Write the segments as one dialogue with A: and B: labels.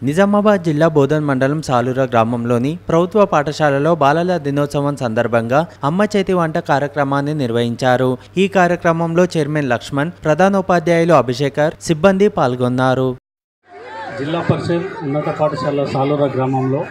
A: నిజామాబాద్ జిల్లా బోధన్ మండలం సాలూర గ్రామంలోని ప్రభుత్వ పాఠశాలలో బాలల దినోత్సవం సందర్భంగా అమ్మ చేతి వంట కార్యక్రమాన్ని నిర్వహించారు ఈ కార్యక్రమంలో చైర్మన్ లక్ష్మణ్ ప్రధానోపాధ్యాయులు అభిషేకర్ సిబ్బంది పాల్గొన్నారు
B: జిల్లా పరిషత్ ఉన్నత పాఠశాల సాలూర గ్రామంలో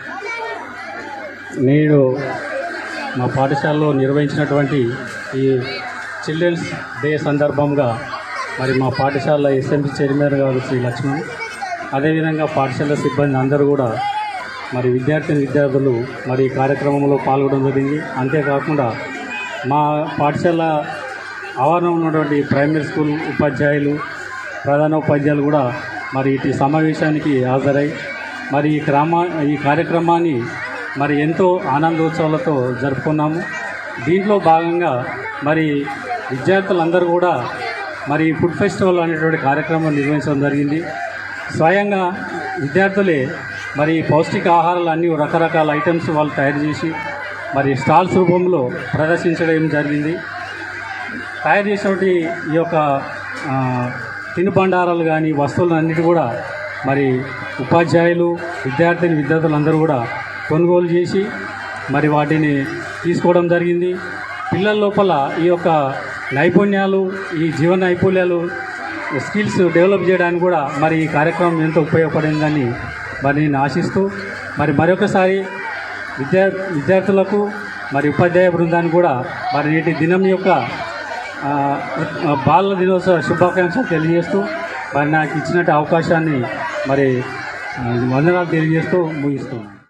B: నేడు మా పాఠశాలలో నిర్వహించినటువంటి ఈ చిల్డ్రన్స్ డే సందర్భంగా మరి మా పాఠశాల ఎస్ఎంసీ చైర్మన్ గారు శ్రీ లక్ష్మణ్ అదేవిధంగా పాఠశాల సిబ్బంది అందరూ కూడా మరి విద్యార్థిని విద్యార్థులు మరి ఈ కార్యక్రమంలో పాల్గొనడం జరిగింది అంతేకాకుండా మా పాఠశాల ఆవరణలో ఉన్నటువంటి ప్రైమరీ స్కూల్ ఉపాధ్యాయులు ప్రధాన ఉపాధ్యాయులు కూడా మరి ఇటు సమావేశానికి హాజరై మరి ఈ క్రమా ఈ కార్యక్రమాన్ని మరి ఎంతో ఆనందోత్సవాలతో జరుపుకున్నాము దీంట్లో భాగంగా మరి విద్యార్థులందరూ కూడా మరి ఫుడ్ ఫెస్టివల్ అనేటువంటి కార్యక్రమం నిర్వహించడం జరిగింది స్వయంగా విద్యార్థులే మరి పౌష్టిక ఆహారాలు అన్ని రకరకాల ఐటమ్స్ వాళ్ళు తయారు చేసి మరి స్టాల్స్ రూపంలో ప్రదర్శించడం జరిగింది తయారు చేసినటువంటి ఈ యొక్క ఆ, తినుబండారాలు కానీ వస్తువులు అన్నిటి కూడా మరి ఉపాధ్యాయులు విద్యార్థిని విద్యార్థులందరూ కూడా కొనుగోలు చేసి మరి వాటిని తీసుకోవడం జరిగింది పిల్లల లోపల ఈ యొక్క నైపుణ్యాలు ఈ జీవన నైపుణ్యాలు స్కిల్స్ డెవలప్ చేయడానికి కూడా మరి ఈ కార్యక్రమం ఎంతో ఉపయోగపడిందని మరి నేను ఆశిస్తూ మరి మరొకసారి విద్యా విద్యార్థులకు మరి ఉపాధ్యాయ బృందానికి కూడా మరి నేటి దినం యొక్క ఆ, బాలల దినోత్సవ శుభాకాంక్షలు తెలియజేస్తూ మరి నాకు ఇచ్చినట్టు అవకాశాన్ని మరి ఆ, వందనాలు తెలియజేస్తూ ముగిస్తున్నాను